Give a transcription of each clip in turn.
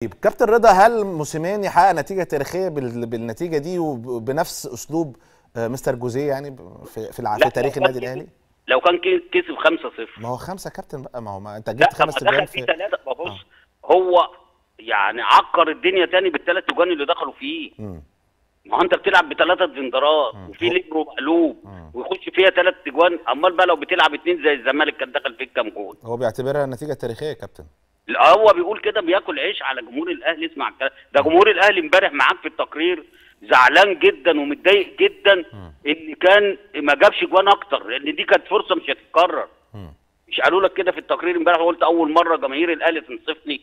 طيب كابتن رضا هل موسيماني حقق نتيجه تاريخيه بال- بالنتيجه دي وبنفس اسلوب آه، مستر جوزيه يعني ب- في في, الع... لا، في تاريخ لو كان النادي الاهلي لو كان كي- كسب 5-0 ما هو خمسه كابتن بقى ما هو ما انت لا جبت طب خمس ما اجوان دخل فيه في ثلاثه ما بص هو يعني عكر الدنيا تاني بالثلاث اجوان اللي دخلوا فيه مم. ما هو انت بتلعب بثلاثه زندرات وفي ليبرو مقلوب ويخش فيها ثلاث اجوان امال بقى لو بتلعب اثنين زي الزمالك كان دخل فيك كام جول هو بيعتبرها نتيجه تاريخيه يا كابتن لا، هو بيقول كده بياكل عيش على جمهور الاهلي اسمع الكلام ده جمهور الاهلي امبارح معاك في التقرير زعلان جدا ومتضايق جدا ان كان ما جابش جوان اكتر لان دي كانت فرصه مش هتتكرر مم. مش قالوا لك كده في التقرير امبارح قلت اول مره جماهير الاهلي تنصفني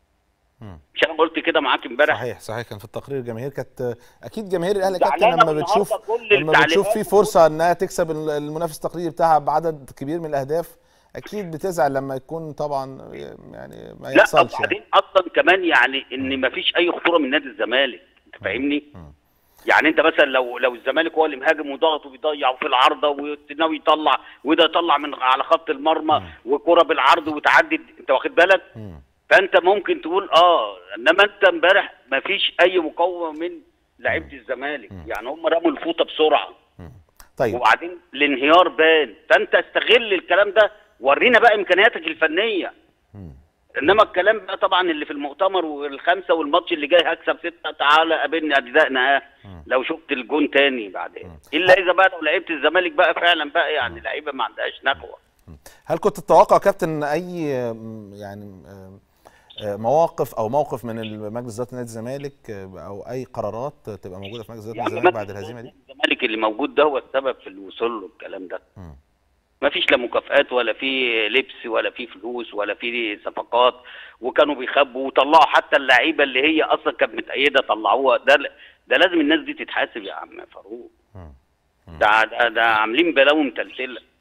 مم. مش انا قلت كده معاك امبارح صحيح صحيح كان في التقرير الجماهير كانت اكيد جماهير الاهلي يا كابتن زعلانة لما والنهاردة بتشوف كل لما بتشوف التعليقات في فرصه انها تكسب ال- المنافس التقليدي بتاعها بعدد كبير من الاهداف اكيد بتزعل لما يكون طبعا يعني ما لا يحصلش يعني. وبعدين اصلا كمان يعني ان ما فيش اي خطوره من نادي الزمالك انت فاهمني مم. يعني انت مثلا لو لو الزمالك هو اللي مهاجم وضغط وبيضيع وفي العارضه وناوي يطلع وده يطلع من على خط المرمى وكره بالعرض وتعدي انت واخد بالك مم. فانت ممكن تقول اه انما انت امبارح ما فيش اي مقاومه من لعيبه الزمالك يعني هم رموا الفوطه بسرعه طيب وبعدين الانهيار بان فانت استغل الكلام ده ورينا بقى امكانياتك الفنيه مم. انما الكلام بقى طبعا اللي في المؤتمر والخمسه والماتش اللي جاي هكسب سته تعالى قابلني ادائنا اه لو شفت الجون تاني بعدين الا اذا بقى لو لعيبه الزمالك بقى فعلا بقى يعني لعيبه ما عندهاش نخوه هل كنت تتوقع يا كابتن اي م، يعني م، آه، مواقف او موقف من مجلس اداره نادي الزمالك آه، او اي قرارات تبقى موجوده في مجلس اداره نادي الزمالك بعد الهزيمه دي؟ الزمالك اللي موجود ده هو السبب في الوصول له الكلام ده مم. ما فيش لا مكافآت ولا في لبس ولا في فلوس ولا في صفقات وكانوا بيخبوا وطلعوا حتى اللعيبه اللي هي اصلا كانت متأيده طلعوها ده ده لازم الناس دي تتحاسب يا عم فاروق مم. ده ده, ده عاملين بلاوي متلتله